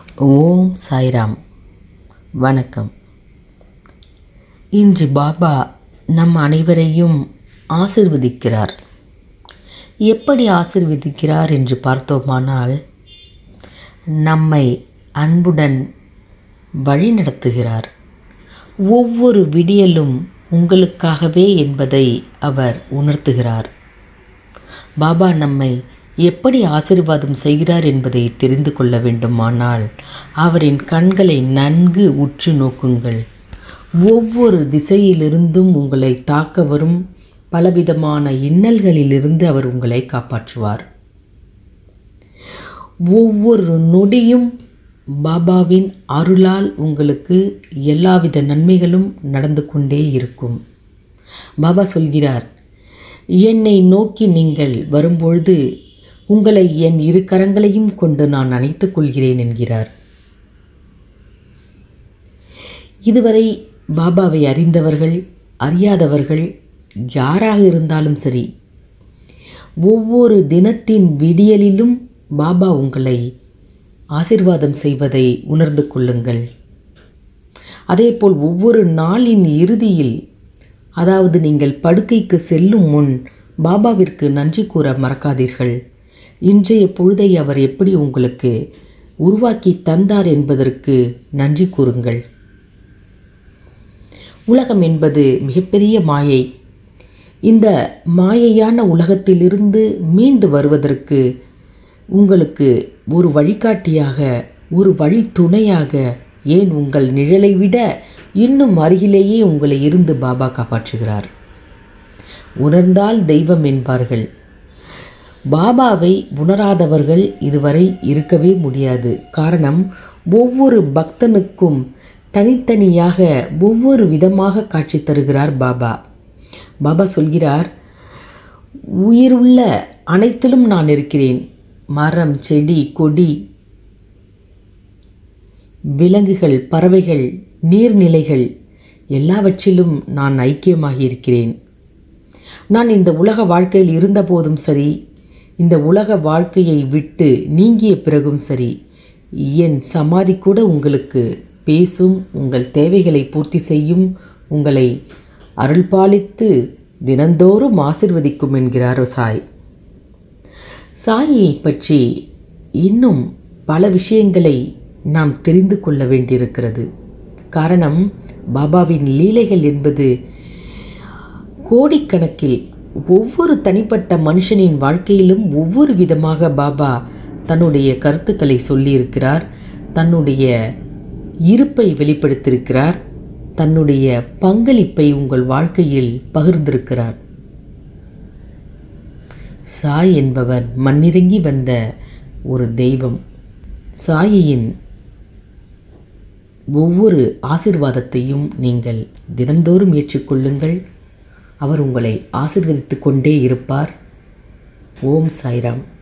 ஓம் சாய்ராம் வணக்கம் இன்று பாபா நம் அனைவரையும் ஆசிர்வதிக்கிறார் எப்படி ஆசிர்வதிக்கிறார் என்று பார்த்தோமானால் நம்மை அன்புடன் வழிநடத்துகிறார் ஒவ்வொரு விடியலும் உங்களுக்காகவே என்பதை அவர் உணர்த்துகிறார் பாபா நம்மை எப்படி ஆசீர்வாதம் செய்கிறார் என்பதை தெரிந்து கொள்ள வேண்டுமானால் அவரின் கண்களை நன்கு உற்று நோக்குங்கள் ஒவ்வொரு திசையிலிருந்தும் உங்களை தாக்க வரும் பலவிதமான இன்னல்களிலிருந்து அவர் உங்களை காப்பாற்றுவார் ஒவ்வொரு நொடியும் பாபாவின் அருளால் உங்களுக்கு எல்லாவித நன்மைகளும் நடந்து கொண்டே இருக்கும் பாபா சொல்கிறார் என்னை நோக்கி நீங்கள் வரும்பொழுது உங்களை என் இரு கரங்களையும் கொண்டு நான் அணைத்துக் கொள்கிறேன் என்கிறார் இதுவரை பாபாவை அறிந்தவர்கள் அறியாதவர்கள் யாராக இருந்தாலும் சரி ஒவ்வொரு தினத்தின் விடியலிலும் பாபா உங்களை ஆசிர்வாதம் செய்வதை உணர்ந்து கொள்ளுங்கள் அதேபோல் ஒவ்வொரு நாளின் இறுதியில் அதாவது நீங்கள் படுக்கைக்கு செல்லும் முன் பாபாவிற்கு நன்றி கூற மறக்காதீர்கள் இன்றைய பொழுதை அவர் எப்படி உங்களுக்கு உருவாக்கி தந்தார் என்பதற்கு நன்றி கூறுங்கள் உலகம் என்பது மிகப்பெரிய மாயை இந்த மாயையான உலகத்திலிருந்து மீண்டு வருவதற்கு உங்களுக்கு ஒரு வழிகாட்டியாக ஒரு வழி துணையாக ஏன் உங்கள் நிழலை விட இன்னும் அருகிலேயே உங்களை இருந்து பாபா காப்பாற்றுகிறார் உணர்ந்தால் தெய்வம் என்பார்கள் பாபாவை உணராதவர்கள் இதுவரை இருக்கவே முடியாது காரணம் ஒவ்வொரு பக்தனுக்கும் தனித்தனியாக ஒவ்வொரு விதமாக காட்சி தருகிறார் பாபா பாபா சொல்கிறார் உயிருள்ள அனைத்திலும் நான் இருக்கிறேன் மரம் செடி கொடி விலங்குகள் பறவைகள் நீர்நிலைகள் எல்லாவற்றிலும் நான் ஐக்கியமாகி இருக்கிறேன் நான் இந்த உலக வாழ்க்கையில் இருந்தபோதும் சரி இந்த உலக வாழ்க்கையை விட்டு நீங்கிய பிறகும் சரி என் சமாதி கூட உங்களுக்கு பேசும் உங்கள் தேவைகளை பூர்த்தி செய்யும் உங்களை அருள்பாலித்து தினந்தோறும் ஆசிர்வதிக்கும் என்கிறார் சாய் சாயை பற்றி இன்னும் பல விஷயங்களை நாம் தெரிந்து கொள்ள வேண்டியிருக்கிறது காரணம் பாபாவின் லீலைகள் என்பது கோடிக்கணக்கில் ஒவ்வொரு தனிப்பட்ட மனுஷனின் வாழ்க்கையிலும் ஒவ்வொரு விதமாக பாபா தன்னுடைய கருத்துக்களை சொல்லியிருக்கிறார் தன்னுடைய இருப்பை வெளிப்படுத்தியிருக்கிறார் தன்னுடைய பங்களிப்பை உங்கள் வாழ்க்கையில் பகிர்ந்திருக்கிறார் சாய் என்பவர் மண்ணிறங்கி வந்த ஒரு தெய்வம் சாயியின் ஒவ்வொரு ஆசிர்வாதத்தையும் நீங்கள் தினந்தோறும் ஏற்றுக்கொள்ளுங்கள் அவர் உங்களை ஆசிர்வதித்து கொண்டே இருப்பார் ஓம் சாய்ராம்